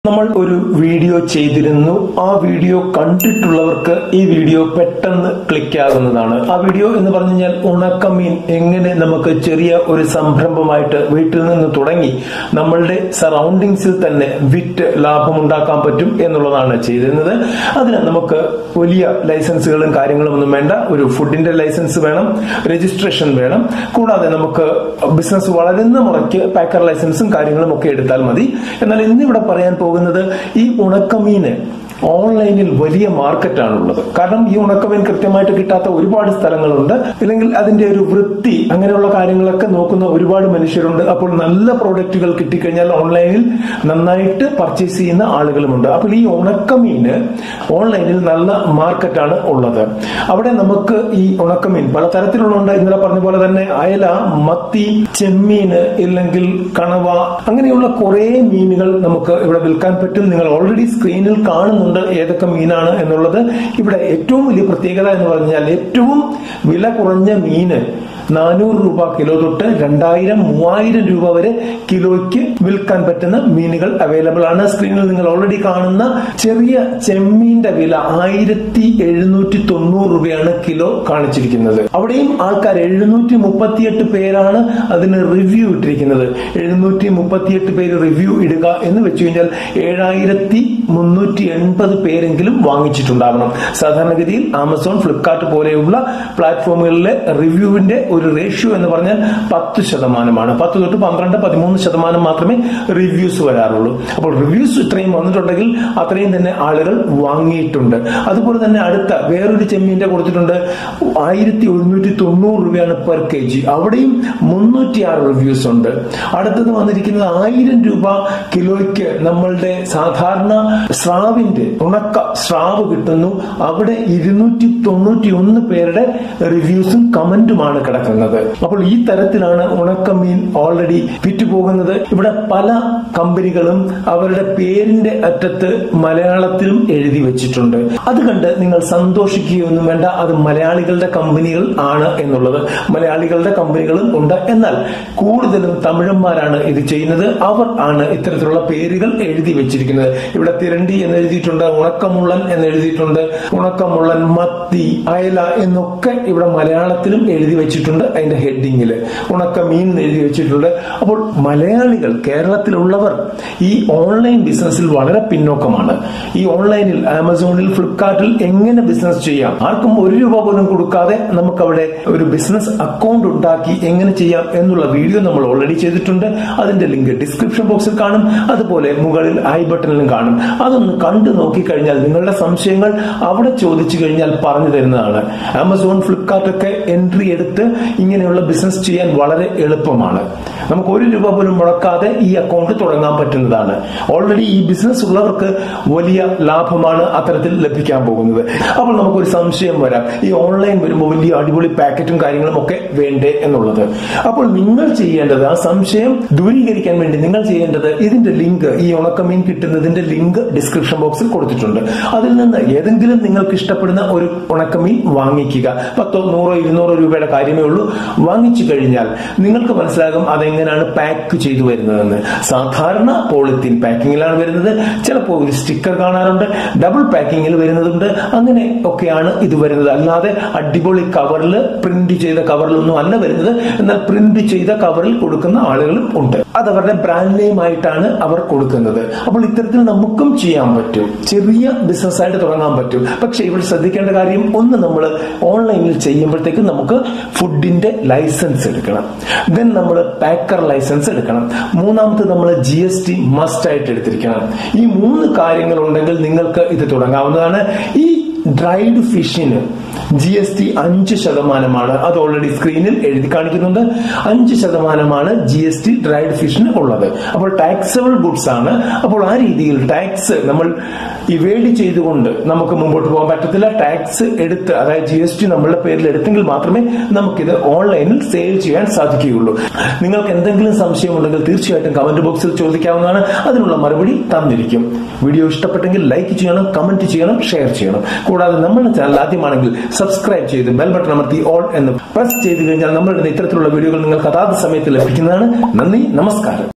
നമ്മൾ ഒരു വീഡിയോ ചെയ്തിരുന്നു ആ വീഡിയോ കണ്ടിട്ടുള്ളവർക്ക് ഈ വീഡിയോ പെട്ടെന്ന് ക്ലിക്ക് ആകുന്നതാണ് ആ വീഡിയോ എന്ന് പറഞ്ഞു കഴിഞ്ഞാൽ ഉണക്കമീൻ എങ്ങനെ നമുക്ക് ചെറിയ ഒരു സംരംഭമായിട്ട് വീട്ടിൽ നിന്ന് തുടങ്ങി നമ്മളുടെ സറൗണ്ടിങ്സിൽ തന്നെ വിറ്റ് ലാഭം ഉണ്ടാക്കാൻ പറ്റും എന്നുള്ളതാണ് ചെയ്തിരുന്നത് അതിന് നമുക്ക് വലിയ ലൈസൻസുകളും കാര്യങ്ങളും ഒന്നും വേണ്ട ഒരു ഫുഡിന്റെ ലൈസൻസ് വേണം രജിസ്ട്രേഷൻ വേണം കൂടാതെ നമുക്ക് ബിസിനസ് വളരുന്ന മുറയ്ക്ക് പാക്കർ ലൈസൻസും കാര്യങ്ങളും ഒക്കെ എടുത്താൽ മതി എന്നാൽ ഇന്നിവിടെ പറയാൻ പോകുന്നത് ഈ ഉണക്കമീന് ഓൺലൈനിൽ വലിയ മാർക്കറ്റാണുള്ളത് കാരണം ഈ ഉണക്കമീൻ കൃത്യമായിട്ട് കിട്ടാത്ത ഒരുപാട് സ്ഥലങ്ങളുണ്ട് അല്ലെങ്കിൽ അതിന്റെ ഒരു വൃത്തി അങ്ങനെയുള്ള കാര്യങ്ങളൊക്കെ നോക്കുന്ന ഒരുപാട് മനുഷ്യരുണ്ട് അപ്പോൾ നല്ല പ്രോഡക്റ്റുകൾ കിട്ടിക്കഴിഞ്ഞാൽ ഓൺലൈനിൽ നന്നായിട്ട് പർച്ചേസ് ചെയ്യുന്ന ആളുകളുമുണ്ട് അപ്പോൾ ഈ ഉണക്കമീന് ഓൺലൈനിൽ നല്ല മാർക്കറ്റാണ് ഉള്ളത് അവിടെ നമുക്ക് ഈ ഉണക്കമീൻ പല തരത്തിലുള്ളുണ്ട് ഇന്നലെ പറഞ്ഞ പോലെ തന്നെ അയല മത്തി ചെമ്മീന് ഇല്ലെങ്കിൽ കണവ അങ്ങനെയുള്ള കുറെ മീനുകൾ നമുക്ക് ഇവിടെ വിൽക്കാൻ പറ്റും നിങ്ങൾ ഓൾറെഡി സ്ക്രീനിൽ കാണുന്നുണ്ട് ഏതൊക്കെ മീനാണ് എന്നുള്ളത് ഇവിടെ ഏറ്റവും വലിയ പ്രത്യേകത എന്ന് പറഞ്ഞാൽ ഏറ്റവും വില കുറഞ്ഞ മീന് നാനൂറ് രൂപ കിലോ തൊട്ട് രണ്ടായിരം മൂവായിരം രൂപ വരെ കിലോയ്ക്ക് വിൽക്കാൻ പറ്റുന്ന മീനുകൾ അവൈലബിൾ ആണ് സ്ക്രീനിൽ നിങ്ങൾ ഓൾറെഡി കാണുന്ന ചെറിയ ചെമ്മീന്റെ വില ആയിരത്തി എഴുന്നൂറ്റി തൊണ്ണൂറ് രൂപയാണ് കിലോ കാണിച്ചിരിക്കുന്നത് അവിടെയും ആൾക്കാർ എഴുന്നൂറ്റി മുപ്പത്തിയെട്ട് പേരാണ് അതിന് റിവ്യൂ ഇട്ടിരിക്കുന്നത് എഴുന്നൂറ്റി മുപ്പത്തിയെട്ട് പേര് റിവ്യൂ ഇടുക എന്ന് വെച്ച് കഴിഞ്ഞാൽ ഏഴായിരത്തി മുന്നൂറ്റി എൺപത് പേരെങ്കിലും വാങ്ങിച്ചിട്ടുണ്ടാവണം സാധാരണഗതിയിൽ ആമസോൺ ഫ്ലിപ്കാർട്ട് പോലെയുള്ള പ്ലാറ്റ്ഫോമുകളിലെ റിവ്യൂവിന്റെ ഒരു റേഷ്യോ എന്ന് പറഞ്ഞാൽ പത്ത് ശതമാനമാണ് പത്ത് തൊട്ട് പന്ത്രണ്ട് പതിമൂന്ന് ശതമാനം മാത്രമേ റിവ്യൂസ് വരാറുള്ളൂ അപ്പോൾ റിവ്യൂസ് ഇത്രയും വന്നിട്ടുണ്ടെങ്കിൽ അത്രയും തന്നെ ആളുകൾ വാങ്ങിയിട്ടുണ്ട് അതുപോലെ തന്നെ അടുത്ത വേറൊരു ചെമ്മീന്റെ കൊടുത്തിട്ടുണ്ട് ആയിരത്തി ഒരുന്നൂറ്റി തൊണ്ണൂറ് രൂപയാണ് പെർ കെ ജി അവിടെയും മുന്നൂറ്റി ആറ് റിവ്യൂസ് ഉണ്ട് അടുത്തത് വന്നിരിക്കുന്നത് ആയിരം രൂപ കിലോയ്ക്ക് നമ്മളുടെ സാധാരണ സ്രാവിന്റെ ഉണക്ക സ്രാവ് കിട്ടുന്നു അവിടെ ഇരുന്നൂറ്റി തൊണ്ണൂറ്റി ഒന്ന് പേരുടെ റിവ്യൂസും കമന്റുമാണ് കിടക്കുന്നത് അപ്പോൾ ഈ തരത്തിലാണ് ഉണക്കമീൻ ഓൾറെഡി വിറ്റുപോകുന്നത് ഇവിടെ പല കമ്പനികളും അവരുടെ പേരിന്റെ അറ്റത്ത് മലയാളത്തിലും എഴുതി വെച്ചിട്ടുണ്ട് അത് കണ്ട് നിങ്ങൾ സന്തോഷിക്കുകയൊന്നും വേണ്ട അത് മലയാളികളുടെ കമ്പനികൾ ആണ് എന്നുള്ളത് മലയാളികളുടെ കമ്പനികളും ഉണ്ട് എന്നാൽ കൂടുതലും തമിഴന്മാരാണ് ഇത് ചെയ്യുന്നത് അവർ ആണ് ഇത്തരത്തിലുള്ള പേരുകൾ എഴുതി വെച്ചിരിക്കുന്നത് ഇവിടെ തിരണ്ടി എന്ന് എഴുതിയിട്ടുണ്ട് ഉണക്കമുള്ളൻ എന്ന് എഴുതിയിട്ടുണ്ട് ഉണക്കമുള്ളൻ മത്തി അയല എന്നൊക്കെ ഇവിടെ മലയാളത്തിലും എഴുതി വെച്ചിട്ടുണ്ട് അതിന്റെ ഹെഡിങ്ങിൽ ഉണക്ക മീൻ എന്ന് എഴുതി വെച്ചിട്ടുണ്ട് അപ്പോൾ മലയാളികൾ കേരളത്തിലുള്ളവർ ഈ ഓൺലൈൻ ബിസിനസ്സിൽ വളരെ പിന്നോക്കമാണ് ഈ ഓൺലൈനിൽ ആമസോണിൽ ഫ്ലിപ്കാർട്ടിൽ എങ്ങനെ ബിസിനസ് ചെയ്യാം ആർക്കും ഒരു രൂപ പോലും കൊടുക്കാതെ നമുക്ക് അവിടെ ഒരു ബിസിനസ് അക്കൗണ്ട് ഉണ്ടാക്കി എങ്ങനെ ചെയ്യാം എന്നുള്ള വീഡിയോ നമ്മൾ ഓൾറെഡി ചെയ്തിട്ടുണ്ട് അതിന്റെ ലിങ്ക് ഡിസ്ക്രിപ്ഷൻ ബോക്സിൽ കാണും അതുപോലെ മുകളിൽ ഐ ബട്ടണിലും കാണും അതൊന്ന് കണ്ടു നോക്കിക്കഴിഞ്ഞാൽ നിങ്ങളുടെ സംശയങ്ങൾ അവിടെ ചോദിച്ചു കഴിഞ്ഞാൽ പറഞ്ഞു തരുന്നതാണ് ആമസോൺ ഫ്ലിപ്കാർട്ട് ഒക്കെ എൻട്രി എടുത്ത് ഇങ്ങനെയുള്ള ബിസിനസ് ചെയ്യാൻ വളരെ എളുപ്പമാണ് നമുക്ക് ഒരു രൂപ പോലും മുടക്കാതെ ഈ അക്കൗണ്ട് തുടങ്ങാൻ പറ്റുന്നതാണ് ഓൾറെഡി ഈ ബിസിനസ് ഉള്ളവർക്ക് വലിയ ലാഭമാണ് അത്തരത്തിൽ ലഭിക്കാൻ പോകുന്നത് അപ്പോൾ നമുക്കൊരു സംശയം വരാം ഈ ഓൺലൈൻ വരുമ്പോൾ വലിയ അടിപൊളി പാക്കറ്റും കാര്യങ്ങളും ഒക്കെ വേണ്ടേ എന്നുള്ളത് അപ്പോൾ നിങ്ങൾ ചെയ്യേണ്ടത് ആ സംശയം ദൂരീകരിക്കാൻ വേണ്ടി നിങ്ങൾ ചെയ്യേണ്ടത് ഇതിന്റെ ലിങ്ക് ഈ ഉണക്കമീൻ കിട്ടുന്നതിന്റെ ലിങ്ക് ഡിസ്ക്രിപ്ഷൻ ബോക്സിൽ കൊടുത്തിട്ടുണ്ട് അതിൽ നിന്ന് ഏതെങ്കിലും നിങ്ങൾക്ക് ഇഷ്ടപ്പെടുന്ന ഒരു ഉണക്കമീൻ വാങ്ങിക്കുക പത്തോ നൂറോ ഇരുന്നൂറോ രൂപയുടെ കാര്യമേ ഉള്ളൂ വാങ്ങിച്ചു കഴിഞ്ഞാൽ നിങ്ങൾക്ക് മനസ്സിലാകും അതെങ്ങനെയാണ് പാക്ക് ചെയ്തു വരുന്നതെന്ന് സാധാരണ പോളിത്തീൻ പാക്കിങ്ങിലാണ് വരുന്നത് ചിലപ്പോൾ ഒരു സ്റ്റിക്കർ കാണാറുണ്ട് ഡബിൾ പാക്കിങ്ങിൽ വരുന്നതുണ്ട് അങ്ങനെ ഒക്കെയാണ് ഇത് വരുന്നത് അല്ലാതെ അടിപൊളി കവറിൽ പ്രിന്റ് ചെയ്ത കവറിലൊന്നും അല്ല വരുന്നത് എന്നാൽ പ്രിന്റ് ചെയ്ത കവറിൽ കൊടുക്കുന്ന ആളുകളും ഉണ്ട് അത് അവരുടെ ബ്രാൻഡ് നെയിം ആയിട്ടാണ് അവർ കൊടുക്കുന്നത് അപ്പോൾ ഇത്തരത്തിൽ നമുക്കും ചെയ്യാൻ പറ്റും ചെറിയ ബിസിനസ് ആയിട്ട് തുടങ്ങാൻ പറ്റും പക്ഷെ ഇവിടെ ശ്രദ്ധിക്കേണ്ട കാര്യം ഒന്ന് നമ്മൾ ഓൺലൈനിൽ ചെയ്യുമ്പോഴത്തേക്കും നമുക്ക് ഫുഡിന്റെ ലൈസൻസ് എടുക്കണം ദെൻ നമ്മൾ പാക്കർ ലൈസൻസ് എടുക്കണം മൂന്നാമത് നമ്മൾ ജി എസ് ടി മസ്റ്റ് ആയിട്ട് എടുത്തിരിക്കണം ഈ മൂന്ന് കാര്യങ്ങൾ ഉണ്ടെങ്കിൽ നിങ്ങൾക്ക് ഇത് തുടങ്ങാവുന്നതാണ് ഈ ഡ്രൈഡ് ഫിഷിന് ജി എസ് ടി അഞ്ച് ശതമാനമാണ് അത് ഓൾറെഡി സ്ക്രീനിൽ എഴുതി കാണിക്കുന്നുണ്ട് അഞ്ച് ശതമാനമാണ് ജി എസ് ടി ഡ്രൈഡ് ഫിഷിന് ഉള്ളത് അപ്പോൾ ടാക്സബിൾ ഗുഡ്സ് ആണ് അപ്പോൾ ആ രീതിയിൽ ടാക്സ് നമ്മൾ ഇവേഡ് ചെയ്തുകൊണ്ട് നമുക്ക് മുമ്പോട്ട് പോകാൻ പറ്റത്തില്ല ടാക്സ് എടുത്ത് അതായത് ജി എസ് ടി നമ്മളുടെ പേരിൽ എടുത്തെങ്കിൽ മാത്രമേ നമുക്കിത് ഓൺലൈനിൽ സെയിൽ ചെയ്യാൻ സാധിക്കുകയുള്ളൂ നിങ്ങൾക്ക് എന്തെങ്കിലും സംശയമുണ്ടെങ്കിൽ തീർച്ചയായിട്ടും കമന്റ് ബോക്സിൽ ചോദിക്കാവുന്നതാണ് അതിനുള്ള മറുപടി തന്നിരിക്കും വീഡിയോ ഇഷ്ടപ്പെട്ടെങ്കിൽ ലൈക്ക് ചെയ്യണം കമന്റ് ചെയ്യണം ഷെയർ ചെയ്യണം കൂടാതെ നമ്മുടെ ചാനൽ ആദ്യമാണെങ്കിൽ സബ്സ്ക്രൈബ് ചെയ്ത് ബെൽ ബട്ടൺ അമർത്തി ഓൾ എന്ന് പ്രസ് ചെയ്ത് കഴിഞ്ഞാൽ നമ്മളിടുന്ന ഇത്തരത്തിലുള്ള വീഡിയോകൾ നിങ്ങൾക്ക് അതാത് സമയത്ത് ലഭിക്കുന്നതാണ് നന്ദി നമസ്കാരം